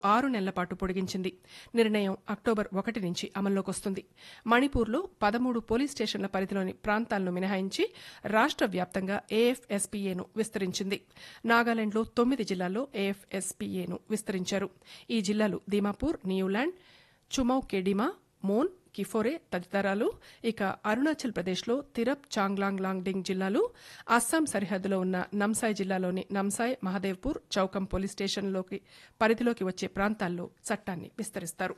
ఆరు నెలల పాటు పొడిగించింది నిర్ణయం అక్టోబర్ ఒకటి నుంచి అమల్లోకొస్తుంది మణిపూర్లో పదమూడు పోలీస్ స్టేషన్ల పరిధిలోని ప్రాంతాలను మినహాయించి రాష్ట్ర వ్యాప్తంగా ఏఎఫ్ఎస్పీఏను విస్తరించింది నాగాలాండ్లో తొమ్మిది జిల్లాల్లో ఏఎఫ్ఎస్పీఏను విస్తరించారు ఈ జిల్లాలు దీమాపూర్ న్యూలాండ్ చుమౌకేడిమా మోన్ కిఫోరే తదితరాలు ఇక అరుణాచల్ ప్రదేశ్లో తిరప్ చాంగ్లాంగ్ లాంగ్డింగ్ జిల్లాలు అస్సాం సరిహద్దులో ఉన్న నమ్సాయ్ జిల్లాలోని నమ్సాయ్ మహదేవ్పూర్ చౌకం పోలీస్ స్టేషన్లోకి పరిధిలోకి వచ్చే ప్రాంతాల్లో చట్టాన్ని విస్తరిస్తారు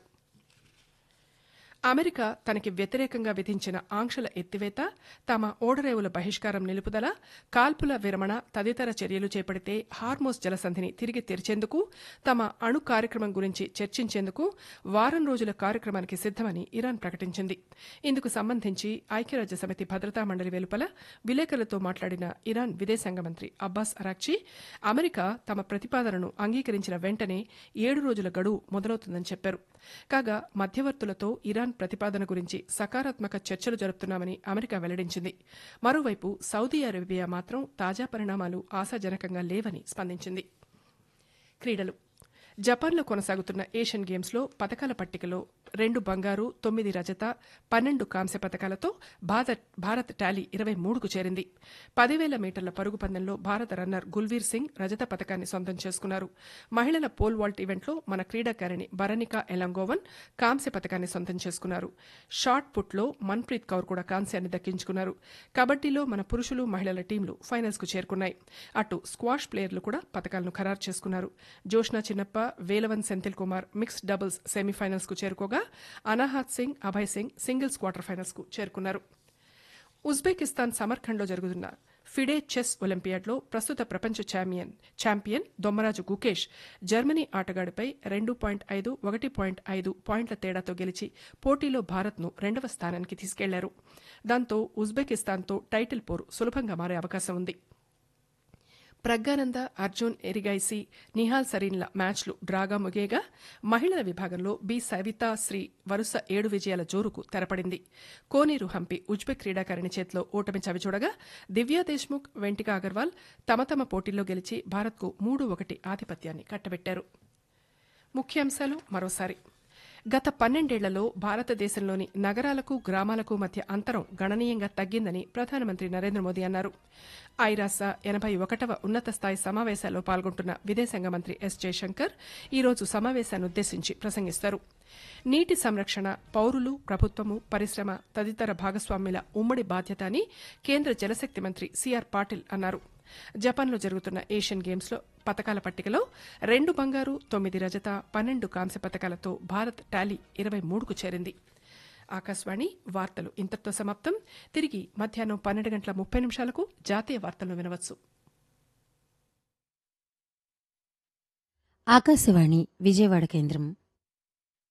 అమెరికా తనకి వ్యతిరేకంగా విధించిన ఆంక్షల ఎత్తివేత తమ ఓడరేవుల బహిష్కారం నిలుపుదల కాల్పుల విరమణ తదితర చర్యలు చేపడితే హార్మోస్ జలసంధిని తిరిగి తెరిచేందుకు తమ అణు కార్యక్రమం గురించి చర్చించేందుకు వారం రోజుల కార్యక్రమానికి సిద్దమని ఇరాన్ ప్రకటించింది ఇందుకు సంబంధించి ఐక్యరాజ్య సమితి భద్రతా మండలి వెలుపల విలేకరులతో మాట్లాడిన ఇరాన్ విదేశాంగ మంత్రి అబ్బాస్ అరాక్చీ అమెరికా తమ ప్రతిపాదనను అంగీకరించిన వెంటనే ఏడు రోజుల గడువు మొదలవుతుందని చెప్పారు కాగా మధ్యవర్తులతో ఇరాన్ ప్రతిపాదన గురించి సకారాత్మక చర్చలు జరుపుతున్నామని అమెరికా వెల్లడించింది మరోవైపు సౌదీ అరేబియా మాత్రం తాజా పరిణామాలు ఆశాజనకంగా లేవని స్పందించింది క్రీడలు జపాన్లో కొనసాగుతున్న ఏషియన్ గేమ్స్లో పతకాల పట్టికలో రెండు బంగారు తొమ్మిది రజత పన్నెండు కాంస్య పతకాలతో భారత్ భారత్ టాలీ ఇరవై మూడుకు చేరింది పదివేల మీటర్ల పరుగు పందెంలో భారత రన్నర్ గుల్వీర్ సింగ్ రజత పతకాన్ని సొంతం చేసుకున్నారు మహిళల పోల్ వాల్ట్ ఈవెంట్లో మన క్రీడాకారిణి బరనికా ఎలంగోవన్ కాంస్య పతకాన్ని సొంతం చేసుకున్నారు షార్ట్ పుట్లో మన్ప్రీత్ కౌర్ కూడా కాంస్యాన్ని దక్కించుకున్నారు కబడ్డీలో మన పురుషులు మహిళల టీంలు ఫైనల్స్కు చేరుకున్నాయి అటు స్క్వాష్ ప్లేయర్లు కూడా పతకాలను ఖరారు చేసుకున్నారు Joshna Chinappa Velavan Senthil Kumar mixed doubles semifinals కు చేరుకోగా Anahat Singh Abhay Singh singles quarter finals కు చేరుకున్నారు ఉజ్బెకిస్తాన్ సమర్ఖండ్లో జరుగుతున్న ఫిడే చెస్ ఒలింపియాడ్లో ప్రస్తుత ప్రపంచ champion champion Dommaraju Gukesh Germany ఆటగాడిపై రెండు పాయింట్ ఐదు ఒకటి పాయింట్ ఐదు పాయింట్ల తేడాతో గెలిచి పోటీలో భారత్ను రెండవ స్థానానికి తీసుకెళ్లారు దాంతో ఉజ్బెకిస్తాన్తో టైటిల్ పోరు సులభంగా మారే అవకాశం ఉంది ప్రజ్ఞానంద అర్జున్ ఎరిగైసి నిహాల్ సరీన్ల మ్యాచ్లు డ్రాగా ముగేగా మహిళల విభాగంలో బి సవితా శ్రీ వరుస ఏడు విజయాల జోరుకు తెరపడింది కోనేరు హంపి ఉజ్బెక్ క్రీడాకారిణి చేతిలో ఓటమి చవిచూడగా దివ్యా దేశ్ముఖ్ వెంటికా అగర్వాల్ తమ తమ పోటీల్లో గెలిచి భారత్కు మూడు ఒకటి ఆధిపత్యాన్ని కట్టబెట్టారు ముఖ్యాంశాలు మరోసారి గత పన్నెండేళ్లలో భారతదేశంలోని నగరాలకు గ్రామాలకు మధ్య అంతరం గణనీయంగా తగ్గిందని ప్రధానమంత్రి నరేంద్ర మోదీ అన్నారు ఐరాస ఎనభై ఒకటవ ఉన్నత స్థాయి సమావేశాల్లో పాల్గొంటున్న విదేశాంగ మంత్రి ఎస్ జయశంకర్ ఈరోజు సమావేశాన్ని ఉద్దేశించి ప్రసంగిస్తారు నీటి సంరక్షణ పౌరులు ప్రభుత్వము పరిశ్రమ తదితర భాగస్వామ్యుల ఉమ్మడి బాధ్యత అని కేంద్ర జలశక్తి మంత్రి సిఆర్ పాటిల్ అన్నారు జపాన్లో జరుగుతున్న ఏషియన్ గేమ్స్లో పతకాల పట్టికలో రెండు బంగారు తొమ్మిది రజత పన్నెండు కాంస్య పతకాలతో భారత్ టాలీ ఇరవై మూడుకు చేరింది ఆకాశవాణి వార్తలు ఇంతటితో సమాప్తం తిరిగి మధ్యాహ్నం పన్నెండు గంటల ముప్పై నిమిషాలకు జాతీయ వార్తలను వినవచ్చు ఆకాశవాణి విజయవాడ కేంద్రం